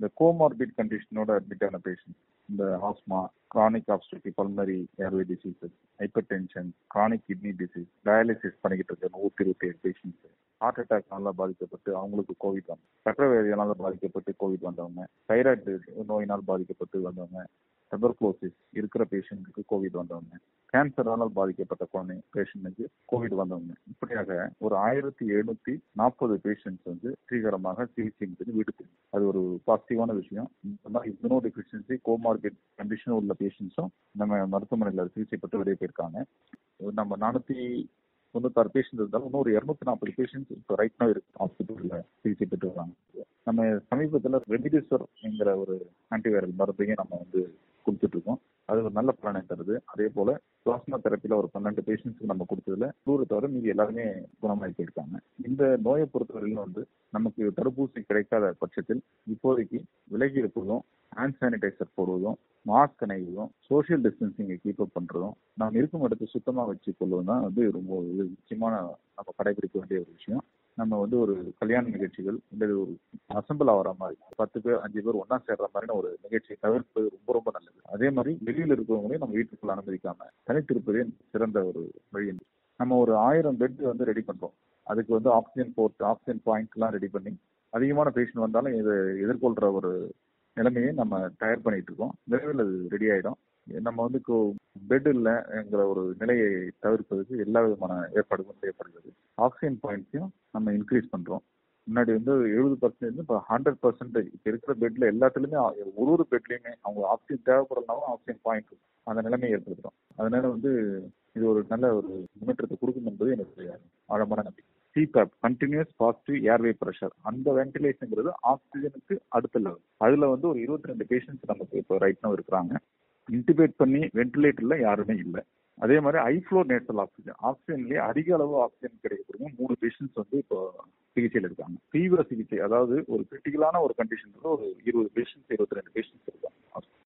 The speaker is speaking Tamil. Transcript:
இந்த கோமார்பிட் கண்டிஷனோட அட்மிட் ஆன பேஷண்ட் இந்த asthma chronic obstructive pulmonary airway diseases hypertension chronic kidney disease dialysis பண்ணிக்கிட்டு இருக்க நூற்றி இருபத்தி ஏழு பேஷண்ட்ஸ் ஹார்ட் அட்டாக்னால பாதிக்கப்பட்டு அவங்களுக்கு கோவிட் வந்து சக்கரை வியாதியால பாதிக்கப்பட்டு கோவிட் வந்தவங்க தைராய்டு நோயினால் பாதிக்கப்பட்டு வந்தவங்க டெபர்குலோசிஸ் இருக்கிற பேஷண்ட்டுக்கு கோவிட் வந்தவங்க கேன்சரால் பாதிக்கப்பட்ட குழந்தை பேஷண்ட்டுக்கு கோவிட் வந்தவங்க இப்படியாக ஒரு ஆயிரத்தி எழுநூத்தி நாற்பது பேஷண்ட்ஸ் வந்து வெற்றிகரமாக சிகிச்சை முடிஞ்சு வீட்டுக்கு அது ஒரு பாசிட்டிவான விஷயம் இந்த மாதிரி இம்யூனோ டெஃபிஷியன்சி கோமார்கெட் கண்டிஷன் உள்ள பேஷண்ட்ஸும் நம்ம மருத்துவமனையில் சிகிச்சை பெற்று வெளியே போயிருக்காங்க நம்ம நானூத்தி தொண்ணூத்தாறு பேஷண்ட் இருந்தாலும் இன்னொரு இரநூத்தி நாற்பது பேஷண்ட்ஸ் இப்போ ரைட்னா இருக்கு ஹாஸ்பிட்டலில் சிகிச்சை பெற்று வராங்க நம்ம சமீபத்தில் ரெமிடிசர் என்கிற ஒரு ஆன்டிவைரல் மருந்தையும் நம்ம வந்து கொடுத்துட்டு இருக்கோம் அது ஒரு நல்ல பலனை தருது அதே போல பிளாஸ்மா தெரப்பில ஒரு பன்னெண்டு பேஷண்ட்ஸ்க்கு நம்ம கொடுத்ததுல நூறு தவிர மீதி எல்லாருமே குணமாகி போயிருக்காங்க இந்த நோயை பொறுத்தவரையிலும் வந்து நமக்கு தடுப்பூசி கிடைக்காத பட்சத்தில் இப்போதைக்கு விலகி இருப்பதும் ஹேண்ட் சானிடைசர் போடுவதும் மாஸ்க் அணைவதும் சோசியல் டிஸ்டன்சிங்கை கீப் அப் பண்றதும் நாம் இருக்கும் இடத்தை சுத்தமாக வச்சு கொள்வதும் தான் வந்து ரொம்ப இது முக்கியமான நம்ம கடைபிடிக்க வேண்டிய ஒரு விஷயம் நம்ம வந்து ஒரு கல்யாண நிகழ்ச்சிகள் இல்லை ஒரு அசம்பிள் ஆகிற மாதிரி பத்து பேர் அஞ்சு பேர் ஒன்னா சேர்ற மாதிரியான ஒரு நிகழ்ச்சியை தவிர்ப்பது ரொம்ப ரொம்ப நல்லது அதே மாதிரி வெளியில் இருக்கிறவங்களையும் நம்ம வீட்டுக்குள்ள அனுமதிக்காம தனித்திருப்பதே சிறந்த ஒரு வழி நம்ம ஒரு ஆயிரம் பெட் வந்து ரெடி பண்றோம் அதுக்கு வந்து ஆக்சிஜன் போர்ட் ஆக்சிஜன் பாயிண்ட் எல்லாம் ரெடி பண்ணி அதிகமான பேஷண்ட் வந்தாலும் இதை எதிர்கொள்ற ஒரு நிலைமையை நம்ம தயார் பண்ணிட்டு இருக்கோம் விரைவில் அது ரெடி ஆயிடும் நம்ம வந்து பெட் இல்லைங்கிற ஒரு நிலையை தவிர்ப்பதற்கு எல்லா விதமான ஏற்பாடுகளும் செய்யப்படுகிறது ஆக்சிஜன் பாயிண்ட்ஸையும் நம்ம இன்க்ரீஸ் பண்றோம் முன்னாடி வந்து எழுபது பர்சன்டேஜ் இப்போ ஹண்ட்ரட் பர்சன்டேஜ் இப்போ இருக்கிற பெட்ல எல்லாத்துலயுமே ஒரு ஒரு பெட்லயுமே அவங்க ஆக்சிஜன் தேவைப்படலனாலும் ஆக்சிஜன் பாயிண்ட் அந்த நிலைமையை ஏற்படுத்துறோம் அதனால வந்து இது ஒரு நல்ல ஒரு முன்னேற்றத்தை கொடுக்கும் என்பது எனக்கு ஆழமான நம்பிக்கை CPAP continuous positive airway pressure அந்த வென்டிலேஷன்ங்கிறது ஆக்சிஜனுக்கு அடுத்த லெவல் அதுல வந்து ஒரு இருபத்தி ரெண்டு பேஷண்ட்ஸ் நமக்கு இப்போ ரைட் நோ இருக்கிறாங்க இன்டிபேட் பண்ணி வென்டிலேட்டர்ல யாருமே இல்லை அதே மாதிரி ஐஃப்ளோ நேசல் ஆக்சிஜன் ஆக்சிஜன்லேயே அதிக அளவு ஆக்சிஜன் கிடைக்கக்கூடிய மூணு பேஷண்ட்ஸ் வந்து இப்போ சிகிச்சையில் இருக்காங்க தீவிர சிகிச்சை அதாவது ஒரு கிரிட்டிக்கலான ஒரு கண்டிஷன் ஒரு இருபது பேஷண்ட்ஸ் இருபத்தி ரெண்டு பேஷண்ட்ஸ் இருக்காங்க